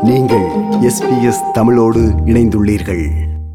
நீங்கள் எஸ்பிஎஸ் தமிழோடு இணைந்துள்ளீர்கள்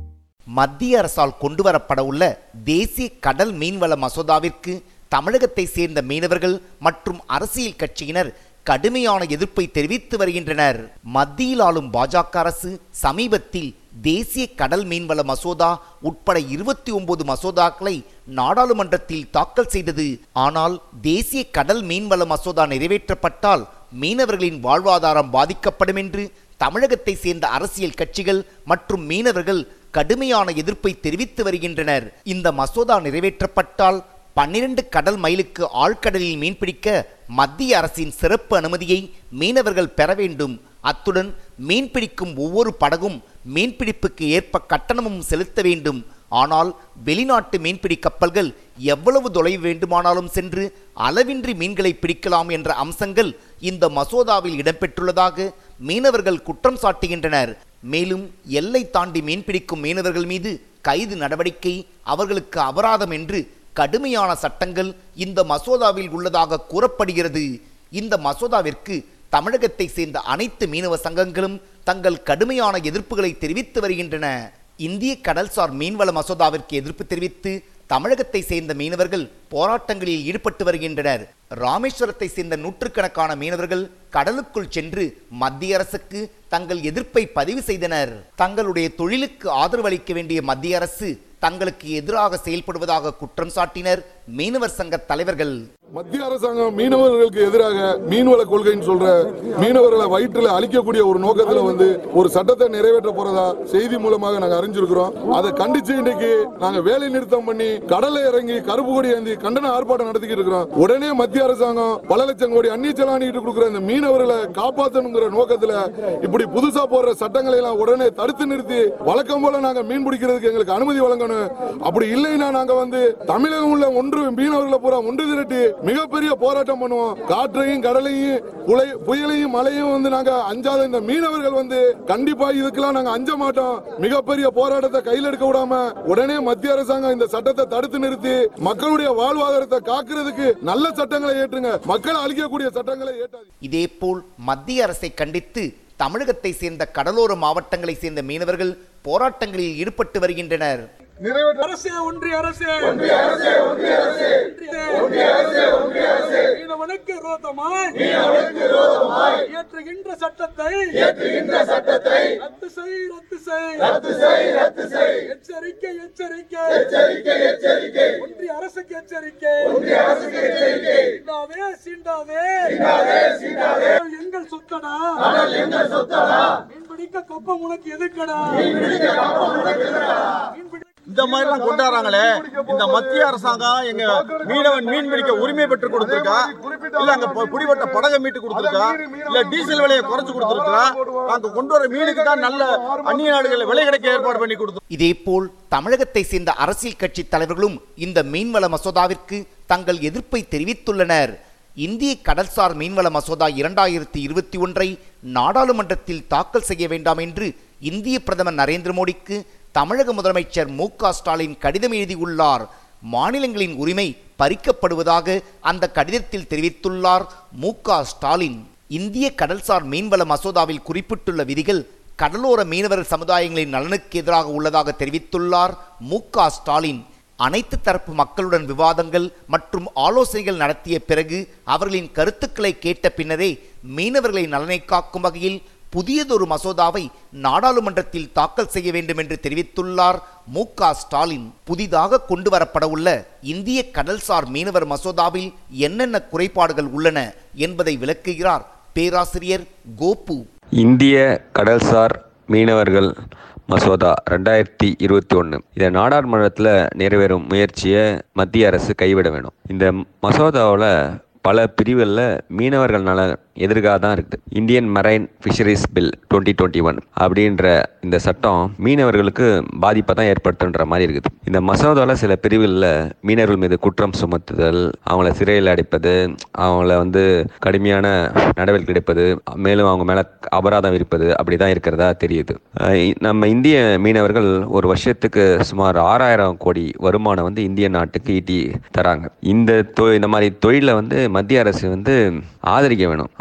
மத்திய அரசால் கொண்டுவரப்பட உள்ள தேசிய கடல் மீன்வள மசோதாவிற்கு தமிழகத்தை சேர்ந்த மீனவர்கள் மற்றும் அரசியல் கட்சியினர் கடுமையான எதிர்ப்பை தெரிவித்து வருகின்றனர் மத்தியில் ஆளும் பாஜக அரசு சமீபத்தில் தேசிய கடல் மீன்வள மசோதா உட்பட இருபத்தி ஒன்பது மசோதாக்களை நாடாளுமன்றத்தில் தாக்கல் செய்தது ஆனால் தேசிய கடல் மீன்வள மசோதா நிறைவேற்றப்பட்டால் மீனவர்களின் வாழ்வாதாரம் பாதிக்கப்படும் என்று தமிழகத்தை சேர்ந்த அரசியல் கட்சிகள் மற்றும் மீனவர்கள் கடுமையான எதிர்ப்பை தெரிவித்து வருகின்றனர் இந்த மசோதா நிறைவேற்றப்பட்டால் பன்னிரண்டு கடல் மைலுக்கு ஆழ்கடலில் மீன்பிடிக்க மத்திய அரசின் சிறப்பு அனுமதியை மீனவர்கள் பெற வேண்டும் அத்துடன் மீன்பிடிக்கும் ஒவ்வொரு படகும் மீன்பிடிப்புக்கு ஏற்ப கட்டணமும் செலுத்த வேண்டும் ஆனால் வெளிநாட்டு மீன்பிடி கப்பல்கள் எவ்வளவு தொலைவு வேண்டுமானாலும் சென்று அளவின்றி மீன்களை பிடிக்கலாம் என்ற அம்சங்கள் இந்த மசோதாவில் இடம்பெற்றுள்ளதாக மீனவர்கள் குற்றம் சாட்டுகின்றனர் மேலும் எல்லை தாண்டி மீன்பிடிக்கும் மீனவர்கள் மீது கைது நடவடிக்கை அவர்களுக்கு அபராதம் என்று கடுமையான சட்டங்கள் இந்த மசோதாவில் உள்ளதாக கூறப்படுகிறது இந்த மசோதாவிற்கு தமிழகத்தை சேர்ந்த அனைத்து மீனவ சங்கங்களும் தங்கள் கடுமையான எதிர்ப்புகளை தெரிவித்து வருகின்றன இந்திய கடல்சார் மீன்வள மசோதாவிற்கு எதிர்ப்பு தெரிவித்து தமிழகத்தை சேர்ந்த மீனவர்கள் போராட்டங்களில் ஈடுபட்டு வருகின்றனர் ராமேஸ்வரத்தை சேர்ந்த நூற்றுக்கணக்கான மீனவர்கள் கடலுக்குள் சென்று மத்திய அரசுக்கு தங்கள் எதிர்ப்பை பதிவு செய்தனர் தங்களுடைய தொழிலுக்கு ஆதரவு அளிக்க வேண்டிய மத்திய அரசு தங்களுக்கு எதிராக செயல்படுவதாக குற்றம் சாட்டினர் மீனவர் சங்க தலைவர்கள் மத்திய அரசாங்கம் மீனவர்களுக்கு எதிராக மீன்வள கொள்கைன்னு சொல்ற மீனவர்களை வயிற்றுல அழிக்கக்கூடிய ஒரு நோக்கத்துல வந்து ஒரு சட்டத்தை நிறைவேற்ற போறதா செய்தி மூலமாக நாங்க அறிஞ்சிருக்கிறோம் அதை கண்டிச்சு இன்னைக்கு நாங்க வேலை நிறுத்தம் பண்ணி கடல்ல இறங்கி கருப்பு கொடி ஏந்தி கண்டன ஆர்ப்பாட்டம் நடத்திக்கிட்டு இருக்கிறோம் உடனே மத்திய அரசாங்கம் பல லட்சம் கோடி அந்நிய செலானிட்டு கொடுக்குற இந்த மீனவர்களை காப்பாற்றணுங்கிற நோக்கத்துல இப்படி புதுசா போடுற சட்டங்களை எல்லாம் உடனே தடுத்து நிறுத்தி வழக்கம் போல நாங்க மீன் பிடிக்கிறதுக்கு எங்களுக்கு அனுமதி வழங்கணும் அப்படி இல்லைன்னா நாங்க வந்து தமிழகம் உள்ள ஒன்று மீனவர்களை பூரா ஒன்று திரட்டி மிகப்பெரிய போராட்டம் பண்ணுவோம் காற்றையும் கடலையும் புலை புயலையும் மழையும் வந்து நாங்க அஞ்சாத இந்த மீனவர்கள் வந்து கண்டிப்பா இதுக்கெல்லாம் நாங்க அஞ்ச மாட்டோம் மிகப்பெரிய போராட்டத்தை கையில் எடுக்க விடாம உடனே மத்திய அரசாங்கம் இந்த சட்டத்தை தடுத்து நிறுத்தி மக்களுடைய வாழ்வாதாரத்தை காக்கிறதுக்கு நல்ல சட்டங்களை ஏற்றுங்க மக்களை அழிக்கக்கூடிய சட்டங்களை ஏற்றாது இதேபோல் மத்திய அரசை கண்டித்து தமிழகத்தை சேர்ந்த கடலோர மாவட்டங்களை சேர்ந்த மீனவர்கள் போராட்டங்களில் ஈடுபட்டு வருகின்றனர் அரசே ஒன்றிய அரசே ஒன்றிய அரசே ஒன்றிய அரசே ஒன்றிய அரசே ஒன்றிய அரசே மீனவனுக்கு விரோதமாய் மீனவனுக்கு விரோதமாய் இயற்றுகின்ற சட்டத்தை இயற்றுகின்ற சட்டத்தை ரத்து செய் ரத்து செய் ரத்து செய் ரத்து செய் எச்சரிக்கை எச்சரிக்கை எச்சரிக்கை எச்சரிக்கை ஒன்றிய அரசுக்கு எச்சரிக்கை ஒன்றிய அரசுக்கு எச்சரிக்கை சீண்டாதே சீண்டாதே சீண்டாதே சீண்டாதே எங்கள் சொத்தடா எங்கள் சொத்தடா மீன்பிடிக்க கப்பம் உனக்கு எதுக்கடா மீன்பிடிக்க கப்பம் உனக்கு எதுக்கடா மீன்பிடி இந்த மாதிரிலாம் கொண்டாடுறாங்களே இந்த மத்திய அரசாங்கம் எங்க மீனவன் மீன் பிடிக்க உரிமை பெற்று கொடுத்திருக்கா இல்ல அங்க ப- பிடிபட்ட படகை மீட்டு கொடுத்திருக்கா இல்ல டீசல் விலையை குறைச்சு கொடுத்திருக்கா நாங்க கொண்டு வர மீனுக்கு தான் நல்ல அந்நிய நாடுகளில் விலை கிடைக்க ஏற்பாடு பண்ணி கொடுத்தோம் இதேபோல் தமிழகத்தை சேர்ந்த அரசியல் கட்சி தலைவர்களும் இந்த மீன்வள மசோதாவிற்கு தங்கள் எதிர்ப்பை தெரிவித்துள்ளனர் இந்திய கடல்சார் மீன்வள மசோதா இரண்டாயிரத்தி இருபத்தி ஒன்றை நாடாளுமன்றத்தில் தாக்கல் செய்ய வேண்டாம் என்று இந்திய பிரதமர் நரேந்திர மோடிக்கு தமிழக முதலமைச்சர் மு க ஸ்டாலின் கடிதம் எழுதியுள்ளார் மாநிலங்களின் உரிமை பறிக்கப்படுவதாக அந்த கடிதத்தில் தெரிவித்துள்ளார் மு க ஸ்டாலின் இந்திய கடல்சார் மீன்வள மசோதாவில் குறிப்பிட்டுள்ள விதிகள் கடலோர மீனவர் சமுதாயங்களின் நலனுக்கு எதிராக உள்ளதாக தெரிவித்துள்ளார் மு க ஸ்டாலின் அனைத்து தரப்பு மக்களுடன் விவாதங்கள் மற்றும் ஆலோசனைகள் நடத்திய பிறகு அவர்களின் கருத்துக்களை கேட்ட பின்னரே மீனவர்களை நலனை காக்கும் வகையில் புதியதொரு மசோதாவை நாடாளுமன்றத்தில் தாக்கல் செய்ய வேண்டும் என்று தெரிவித்துள்ளார் மு க ஸ்டாலின் புதிதாக கொண்டு வரப்பட உள்ள இந்திய கடல்சார் மீனவர் மசோதாவில் என்னென்ன குறைபாடுகள் உள்ளன என்பதை விளக்குகிறார் பேராசிரியர் கோபு இந்திய கடல்சார் மீனவர்கள் மசோதா ரெண்டாயிரத்தி இருபத்தி ஒன்று இதை நாடாளுமன்றத்தில் நிறைவேறும் முயற்சியை மத்திய அரசு கைவிட வேணும் இந்த மசோதாவில் பல பிரிவுகளில் மீனவர்கள் நல எதிர்காக தான் இருக்குது Indian marine fisheries bill twenty twenty one அப்படின்ற இந்த சட்டம் மீனவர்களுக்கு பாதிப்பை தான் ஏற்படுத்துன்ற மாதிரி இருக்குது இந்த மசோதாவில் சில பிரிவுகளில் மீனவர்கள் மீது குற்றம் சுமத்துதல் அவங்கள சிறையில் அடைப்பது அவங்கள வந்து கடுமையான நடவடிக்கை எடுப்பது மேலும் அவங்க மேலே அபராதம் விதிப்பது அப்படி தான் இருக்கிறதா தெரியுது அஹ் இ- நம்ம இந்திய மீனவர்கள் ஒரு வருஷத்துக்கு சுமார் ஆறாயிரம் கோடி வருமானம் வந்து இந்திய நாட்டுக்கு ஈட்டி தராங்க இந்த தொ இந்த மாதிரி தொழிலை வந்து மத்திய அரசு வந்து ஆதரிக்க வேணும்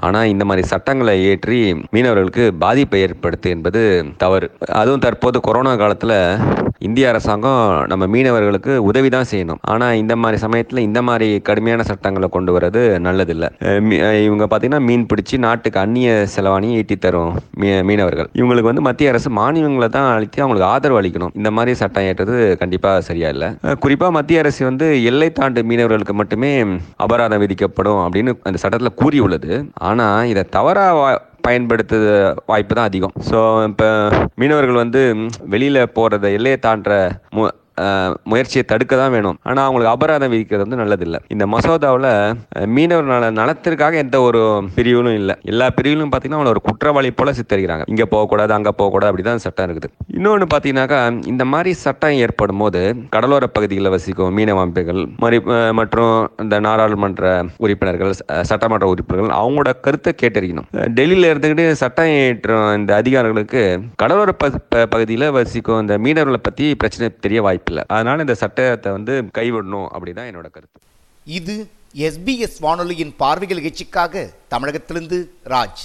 ஆனால் இந்த மாதிரி சட்டங்களை ஏற்றி மீனவர்களுக்கு பாதிப்பை ஏற்படுத்து என்பது தவறு அதுவும் தற்போது கொரோனா காலத்தில் இந்திய அரசாங்கம் நம்ம மீனவர்களுக்கு உதவி தான் செய்யணும் ஆனால் இந்த மாதிரி சமயத்தில் இந்த மாதிரி கடுமையான சட்டங்களை கொண்டு வர்றது நல்லதில்லை அஹ் மீ- அஹ் இவங்க பார்த்தீங்கன்னா மீன் பிடிச்சி நாட்டுக்கு அந்நிய செலவாணியை ஈட்டி தரும் மீ மீனவர்கள் இவங்களுக்கு வந்து மத்திய அரசு மானியங்களை தான் அளித்து அவங்களுக்கு ஆதரவு அளிக்கணும் இந்த மாதிரி சட்டம் ஏற்றது கண்டிப்பாக சரியா இல்லை குறிப்பாக மத்திய அரசு வந்து எல்லை தாண்டு மீனவர்களுக்கு மட்டுமே அபராதம் விதிக்கப்படும் அப்படின்னு அந்த சட்டத்தில் கூறியுள்ளது ஆனால் இதை தவறாக பயன்படுத்த வாய்ப்பு தான் அதிகம் ஸோ இப்போ மீனவர்கள் வந்து வெளியில் போகிறத எல்லையை தாண்டுற மு அஹ், முயற்சியை தடுக்க தான் வேணும் ஆனால் அவங்களுக்கு அபராதம் விதிக்கிறது வந்து நல்லதில்லை இந்த மசோதாவில் மீனவர் நல நலத்திற்காக எந்த ஒரு பிரிவுகளும் இல்லை எல்லா பிரிவுகளும் பார்த்தீங்கன்னா அவங்கள ஒரு குற்றவாளி போல சித்தரிக்கிறாங்க இங்கே போகக்கூடாது அங்கே போகக்கூடாது அப்படி தான் சட்டம் இருக்குது இன்னொன்று பார்த்தீங்கன்னாக்கா இந்த மாதிரி சட்டம் ஏற்படும் போது கடலோர பகுதிகளில் வசிக்கும் மீனவ அமைப்புகள் மறி அஹ், மற்றும் இந்த நாடாளுமன்ற உறுப்பினர்கள் ச- சட்டமன்ற உறுப்பினர்கள் அவங்களோட கருத்தை கேட்டறியணும் அஹ், டெல்லியில இருந்துக்கிட்டு சட்டம் ஏற்றும் இந்த அதிகாரிகளுக்கு கடலோர ப- ப- பகுதியில் வசிக்கும் இந்த மீனவர்களை பற்றி பிரச்சனை தெரிய வாய்ப்பில்லை அதனால இந்த சட்டத்தை வந்து கைவிடணும் அப்படிதான் என்னோட கருத்து இது எஸ்பிஎஸ் வானொலியின் பார்வைகள் நிகழ்ச்சிக்காக தமிழகத்திலிருந்து ராஜ்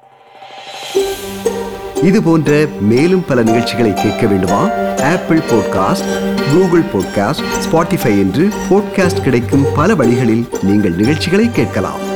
இது போன்ற மேலும் பல நிகழ்ச்சிகளை கேட்க வேண்டுமா Apple podcast Google podcast Spotify என்று பாட்காஸ்ட் கிடைக்கும் பல வழிகளில் நீங்கள் நிகழ்ச்சிகளை கேட்கலாம்